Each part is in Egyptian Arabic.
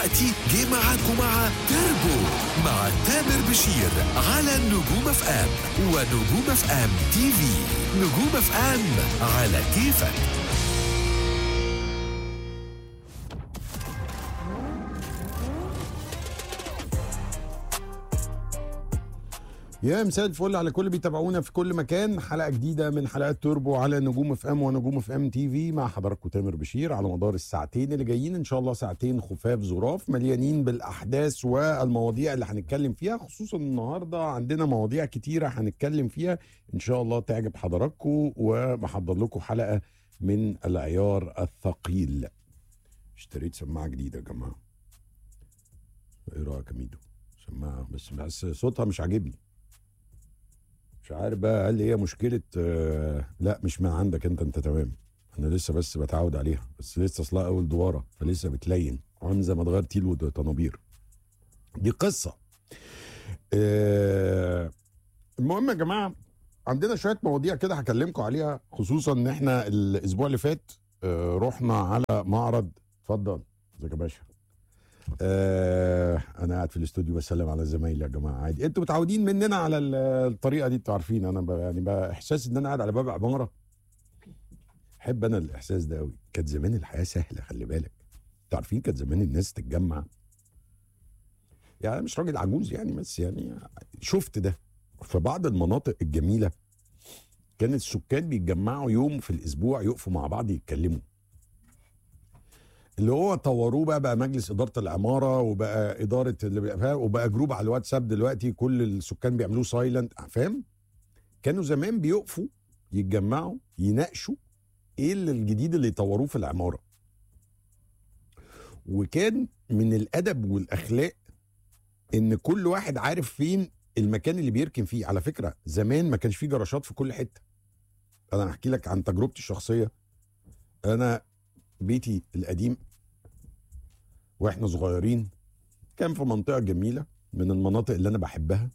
دلوقتي جه معاكم مع تربو مع تامر بشير على نجوم اف ام ونجوم اف ام تي في نجوم اف ام على كيفك يا مساء الفل على كل اللي بيتابعونا في كل مكان حلقه جديده من حلقات توربو على نجوم اف ام ونجوم اف ام تي في مع حضراتكم تامر بشير على مدار الساعتين اللي جايين ان شاء الله ساعتين خفاف ظراف مليانين بالاحداث والمواضيع اللي هنتكلم فيها خصوصا النهارده عندنا مواضيع كتيره هنتكلم فيها ان شاء الله تعجب حضراتكم وبحضر لكم حلقه من العيار الثقيل اشتريت سماعه جديده يا جماعه ايه رايك يا ميدو سماعه بس بس صوتها مش عاجبني مش عارف بقى هل هي مشكلة آه لا مش من عندك انت انت تمام انا لسه بس بتعود عليها بس لسه اصلها اول دوارة فلسه بتلين عامل زي ما تغير تيل وطنابير دي قصة آه المهم يا جماعة عندنا شوية مواضيع كده هكلمكم عليها خصوصا ان احنا الاسبوع اللي فات آه رحنا على معرض اتفضل ازيك يا باشا آه انا قاعد في الاستوديو بسلم على زمايلي يا جماعه عادي انتوا متعودين مننا على ال- الطريقه دي انتوا عارفين انا ب- يعني بقى احساس ان انا قاعد على باب عماره احب انا الاحساس ده قوي كانت زمان الحياه سهله خلي بالك انتوا عارفين كانت زمان الناس تتجمع يعني أنا مش راجل عجوز يعني بس يعني شفت ده في بعض المناطق الجميله كان السكان بيتجمعوا يوم في الاسبوع يقفوا مع بعض يتكلموا اللي هو طوروه بقى بقى مجلس اداره العماره وبقى اداره اللي بقى فاهم وبقى جروب على الواتساب دلوقتي كل السكان بيعملوه سايلنت فاهم كانوا زمان بيقفوا يتجمعوا يناقشوا ايه اللي الجديد اللي يطوروه في العماره وكان من الادب والاخلاق ان كل واحد عارف فين المكان اللي بيركن فيه على فكره زمان ما كانش فيه جراشات في كل حته انا هحكي لك عن تجربتي الشخصيه انا بيتي القديم واحنا صغيرين كان في منطقه جميله من المناطق اللي انا بحبها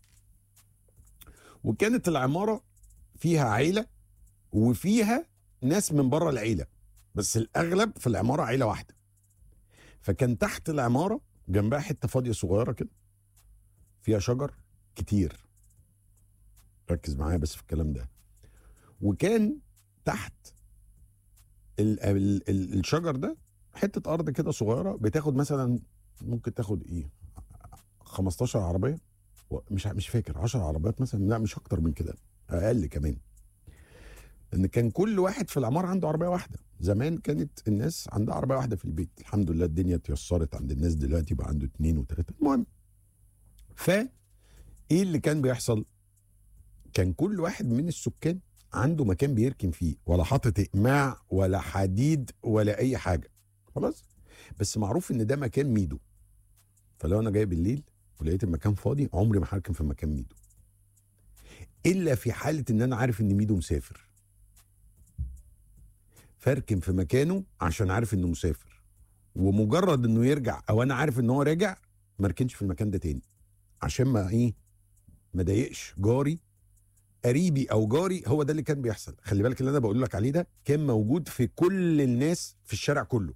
وكانت العماره فيها عيله وفيها ناس من بره العيله بس الاغلب في العماره عيله واحده فكان تحت العماره جنبها حته فاضيه صغيره كده فيها شجر كتير ركز معايا بس في الكلام ده وكان تحت ال ال ال الشجر ده حته ارض كده صغيره بتاخد مثلا ممكن تاخد ايه 15 عربيه و- مش ع- مش فاكر 10 عربيات مثلا لا مش اكتر من كده اقل كمان ان كان كل واحد في العماره عنده عربيه واحده زمان كانت الناس عندها عربيه واحده في البيت الحمد لله الدنيا اتيسرت عند الناس دلوقتي بقى عنده اتنين وتلاته المهم ف ايه اللي كان بيحصل كان كل واحد من السكان عنده مكان بيركن فيه ولا حاطط اقماع ولا حديد ولا اي حاجه خلاص بس معروف ان ده مكان ميدو فلو انا جاي بالليل ولقيت المكان فاضي عمري ما هركن في مكان ميدو الا في حاله ان انا عارف ان ميدو مسافر فاركن في مكانه عشان عارف انه مسافر ومجرد انه يرجع او انا عارف ان هو راجع ما اركنش في المكان ده تاني عشان ما ايه ما ضايقش جاري قريبي او جاري هو ده اللي كان بيحصل خلي بالك اللي انا بقول لك عليه ده كان موجود في كل الناس في الشارع كله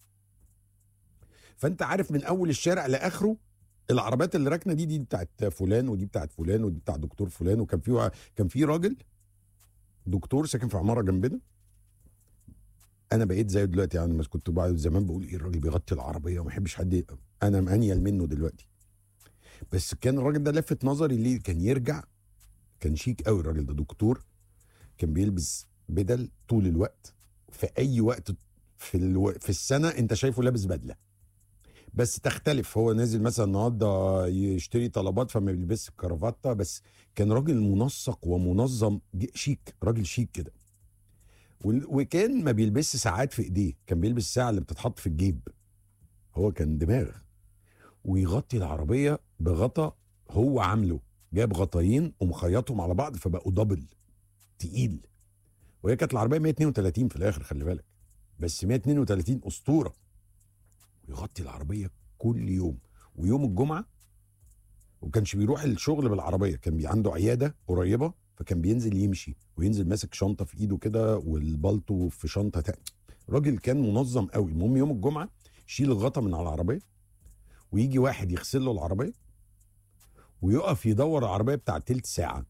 فانت عارف من اول الشارع لاخره العربيات اللي راكنه دي دي بتاعت فلان ودي بتاعت فلان ودي بتاع دكتور فلان وكان في كان في راجل دكتور ساكن في عماره جنبنا انا بقيت زيه دلوقتي يعني بس كنت بعد زمان بقول ايه الراجل بيغطي العربيه وما بحبش حد ي- انا مانيل منه دلوقتي بس كان الراجل ده لفت نظري ليه كان يرجع كان شيك قوي الراجل ده دكتور كان بيلبس بدل طول الوقت في اي وقت في الو... في السنه انت شايفه لابس بدله بس تختلف هو نازل مثلا النهارده يشتري طلبات فما بيلبسش الكرافته بس كان راجل منسق ومنظم ج- شيك راجل شيك كده وال- وكان ما بيلبسش ساعات في ايديه كان بيلبس الساعه اللي بتتحط في الجيب هو كان دماغ ويغطي العربيه بغطا هو عامله جاب غطايين ومخيطهم على بعض فبقوا دبل تقيل وهي كانت العربيه 132 في الاخر خلي بالك بس 132 اسطوره ويغطي العربيه كل يوم ويوم الجمعه وكانش بيروح الشغل بالعربيه كان بي عنده عياده قريبه فكان بينزل يمشي وينزل ماسك شنطه في ايده كده والبلطو في شنطه تانية راجل كان منظم قوي المهم يوم الجمعه يشيل الغطا من على العربيه ويجي واحد يغسل له العربيه ويقف يدور العربيه بتاع تلت ساعه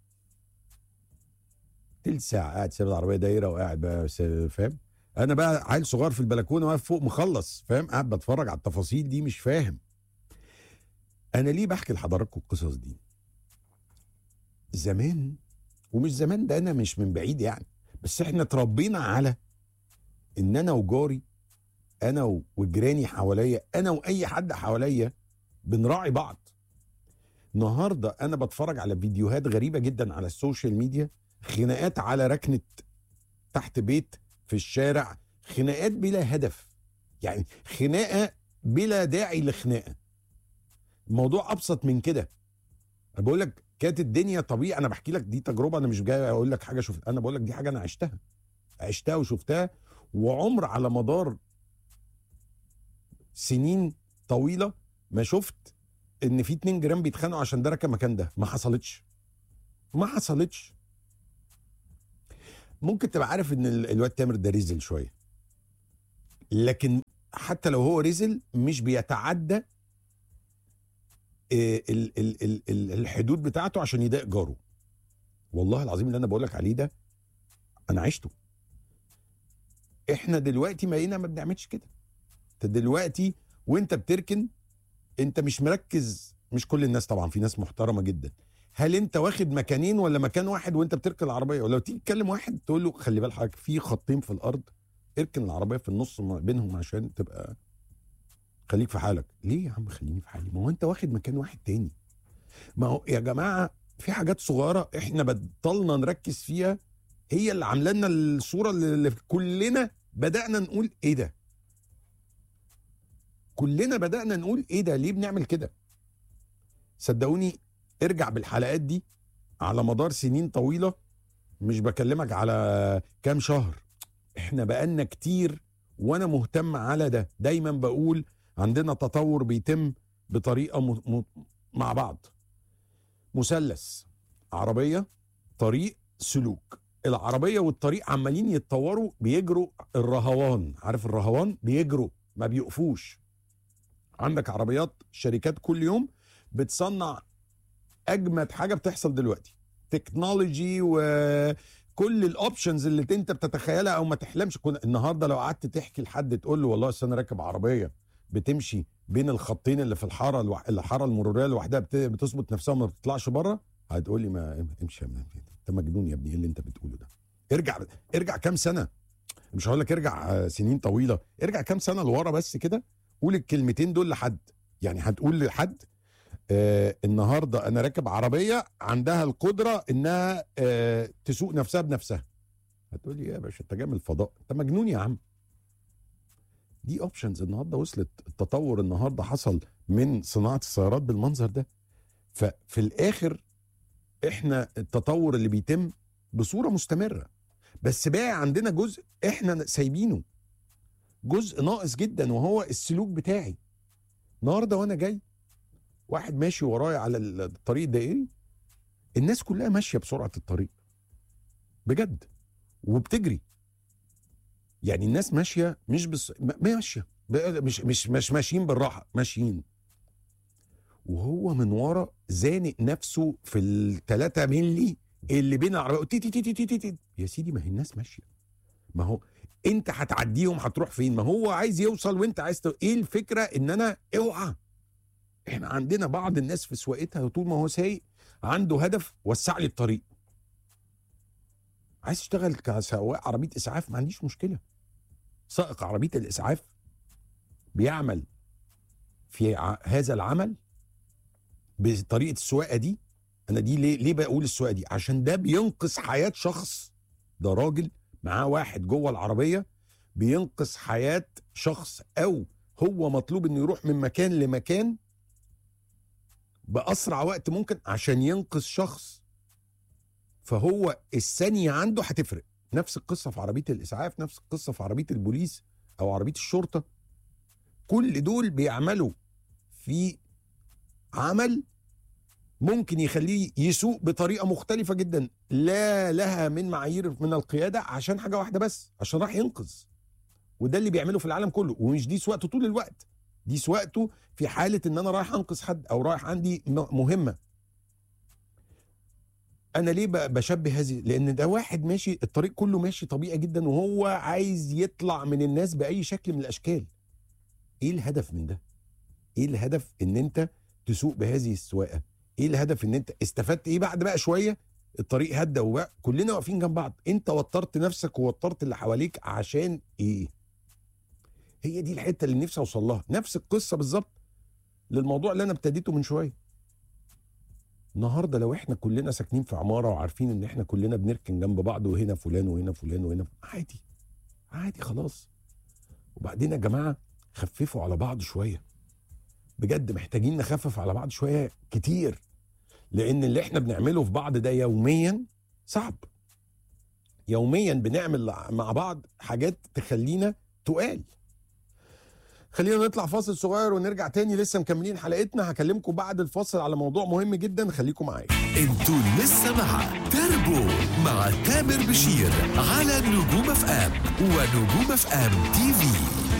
تلت ساعه قاعد سايب العربيه دايره وقاعد بقى س- فاهم انا بقى عيل صغير في البلكونه واقف فوق مخلص فاهم قاعد بتفرج على التفاصيل دي مش فاهم انا ليه بحكي لحضراتكم القصص دي زمان ومش زمان ده انا مش من بعيد يعني بس احنا اتربينا على ان انا وجاري انا و- وجيراني حواليا انا واي حد حواليا بنراعي بعض النهارده انا بتفرج على فيديوهات غريبه جدا على السوشيال ميديا خناقات على ركنه تحت بيت في الشارع خناقات بلا هدف يعني خناقه بلا داعي لخناقه الموضوع ابسط من كده انا بقول لك كانت الدنيا طبيعي انا بحكي لك دي تجربه انا مش جاي اقول لك حاجه شفت انا بقول لك دي حاجه انا عشتها عشتها وشفتها وعمر على مدار سنين طويله ما شفت ان في اتنين جيران بيتخانقوا عشان ده ركب مكان ده ما حصلتش ما حصلتش ممكن تبقى عارف ان ال- الواد تامر ده رزل شويه لكن حتى لو هو رزل مش بيتعدى آه، ال- ال- ال- ال- الحدود بتاعته عشان يضايق جاره والله العظيم اللي انا بقول لك عليه ده انا عشته احنا دلوقتي بقينا ما بنعملش كده انت دلوقتي وانت بتركن انت مش مركز مش كل الناس طبعا في ناس محترمه جدا هل انت واخد مكانين ولا مكان واحد وانت بتركن العربيه ولو تيجي تكلم واحد تقول له خلي بال حضرتك في خطين في الارض اركن العربيه في النص ما بينهم عشان تبقى خليك في حالك ليه يا عم خليني في حالي ما هو انت واخد مكان واحد تاني ما هو يا جماعه في حاجات صغيره احنا بطلنا نركز فيها هي اللي عامله لنا الصوره اللي اللي كلنا بدانا نقول ايه ده كلنا بدانا نقول ايه ده ليه بنعمل كده صدقوني ارجع بالحلقات دي على مدار سنين طويله مش بكلمك على كام شهر احنا بقالنا كتير وانا مهتم على ده دايما بقول عندنا تطور بيتم بطريقه م... م... مع بعض مثلث عربيه طريق سلوك العربيه والطريق عمالين يتطوروا بيجروا الرهوان عارف الرهوان بيجروا ما بيقفوش عندك عربيات شركات كل يوم بتصنع اجمد حاجه بتحصل دلوقتي تكنولوجي وكل الاوبشنز اللي انت بتتخيلها او ما تحلمش كنا النهارده لو قعدت تحكي لحد تقول له والله أصل انا راكب عربيه بتمشي بين الخطين اللي في الحاره الوح... الحاره المروريه لوحدها بت... بتظبط نفسها وما بتطلعش بره هتقول لي ما امشي يا ابني. انت مجنون يا ابني ايه اللي انت بتقوله ده ارجع ارجع كام سنه مش هقول لك ارجع آه، سنين طويله ارجع كام سنه لورا بس كده قول الكلمتين دول لحد يعني هتقول لحد آه النهارده انا راكب عربيه عندها القدره انها آه تسوق نفسها بنفسها هتقول لي إيه يا باشا انت جاي من الفضاء انت مجنون يا عم دي اوبشنز النهارده وصلت التطور النهارده حصل من صناعه السيارات بالمنظر ده ففي الاخر احنا التطور اللي بيتم بصوره مستمره بس بقى عندنا جزء احنا سايبينه جزء ناقص جدا وهو السلوك بتاعي النهارده وانا جاي واحد ماشي ورايا على الطريق الدائري الناس كلها ماشيه بسرعه الطريق بجد وبتجري يعني الناس ماشيه مش بس ما- ماشيه ب- مش مش مش ماشيين بالراحه ماشيين وهو من ورا زانق نفسه في الثلاثة ملي اللي بين العربيه تي تي تي تي تي تي تي. يا سيدي ما هي الناس ماشيه ما هو انت هتعديهم هتروح فين ما هو عايز يوصل وانت عايز تو... ايه الفكره ان انا اوعى احنا عندنا بعض الناس في سواقتها طول ما هو سايق عنده هدف وسع لي الطريق عايز تشتغل كسواق عربيه اسعاف ما عنديش مشكله سائق عربيه الاسعاف بيعمل في ع- هذا العمل بطريقه السواقه دي انا دي ليه ليه بقول السواقه دي عشان ده بينقذ حياه شخص ده راجل معاه واحد جوه العربيه بينقذ حياه شخص او هو مطلوب انه يروح من مكان لمكان باسرع وقت ممكن عشان ينقذ شخص فهو الثانيه عنده هتفرق نفس القصه في عربيه الاسعاف نفس القصه في عربيه البوليس او عربيه الشرطه كل دول بيعملوا في عمل ممكن يخليه يسوق بطريقه مختلفه جدا لا لها من معايير من القياده عشان حاجه واحده بس عشان راح ينقذ وده اللي بيعمله في العالم كله ومش دي سواقته طول الوقت دي سواقته في حاله ان انا رايح انقذ حد او رايح عندي م- مهمه انا ليه ب- بشبه هذه لان ده واحد ماشي الطريق كله ماشي طبيعي جدا وهو عايز يطلع من الناس باي شكل من الاشكال ايه الهدف من ده ايه الهدف ان انت تسوق بهذه السواقه ايه الهدف ان انت استفدت ايه بعد بقى شويه الطريق هدى وبقى كلنا واقفين جنب بعض انت وترت نفسك ووترت اللي حواليك عشان ايه هي دي الحته اللي نفسي اوصل لها نفس القصه بالظبط للموضوع اللي انا ابتديته من شويه النهارده لو احنا كلنا ساكنين في عماره وعارفين ان احنا كلنا بنركن جنب بعض وهنا فلان وهنا فلان وهنا عادي عادي خلاص وبعدين يا جماعه خففوا على بعض شويه بجد محتاجين نخفف على بعض شويه كتير لان اللي احنا بنعمله في بعض ده يوميا صعب يوميا بنعمل مع بعض حاجات تخلينا تقال خلينا نطلع فاصل صغير ونرجع تاني لسه مكملين حلقتنا هكلمكم بعد الفاصل على موضوع مهم جدا خليكم معايا انتوا لسه مع تربو مع تامر بشير على نجوم اف ام ونجوم اف ام تي في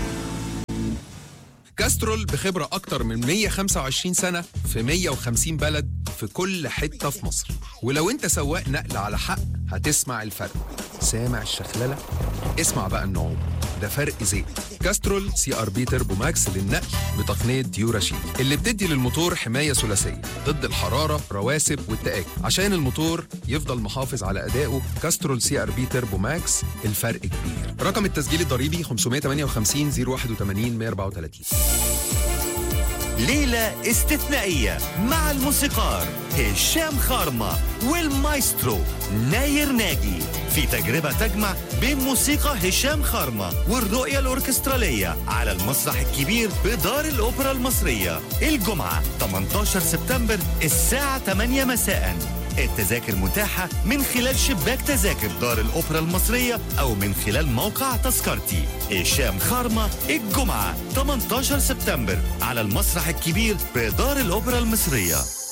كاسترول بخبرة أكتر من 125 سنة في 150 بلد في كل حتة في مصر ولو أنت سواق نقل على حق هتسمع الفرق سامع الشخللة؟ اسمع بقى النعوم ده فرق زيت كاسترول سي ار بي تربو ماكس للنقل بتقنية ديوراشيل اللي بتدي للموتور حماية ثلاثية ضد الحرارة رواسب والتآكل عشان الموتور يفضل محافظ على أدائه كاسترول سي ار بي تربو ماكس الفرق كبير رقم التسجيل الضريبي 558 081 134 ليلة استثنائية مع الموسيقار هشام خارمة والمايسترو ناير ناجي في تجربة تجمع بين موسيقى هشام خارمة والرؤية الأوركسترالية على المسرح الكبير بدار الأوبرا المصرية الجمعة 18 سبتمبر الساعة 8 مساء التذاكر متاحة من خلال شباك تذاكر دار الأوبرا المصرية أو من خلال موقع تذكرتي هشام خارمة الجمعة 18 سبتمبر على المسرح الكبير بدار الأوبرا المصرية